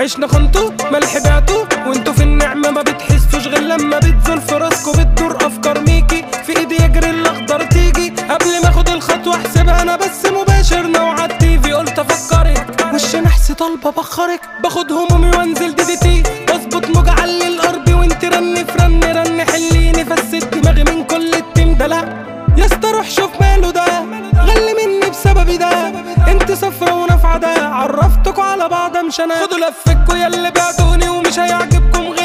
عشنا خنتو ملح بعتو وانتو في النعمة ما بتحسوش غير لما بتزول في راسكو بتدور افكار ميكي في ايدي يجري الاخضر تيجي قبل ما اخد الخطوة احسبها انا بس مباشر نوع التيفي قلت افكرك وش نحس طالبة بخرك باخد همومي وانزل دي دي تي واظبط موج علي الارض وانت رن في رن رن حليني فست دماغي من كل التيم ده لا يا اسطى روح شوف ماله ده غلي مني بسببي ده انت صفرة ونافعة ده عرفتكوا على بعض مش انا خدوا لفكوا يا اللي بعتوني ومش هيعجبكم غير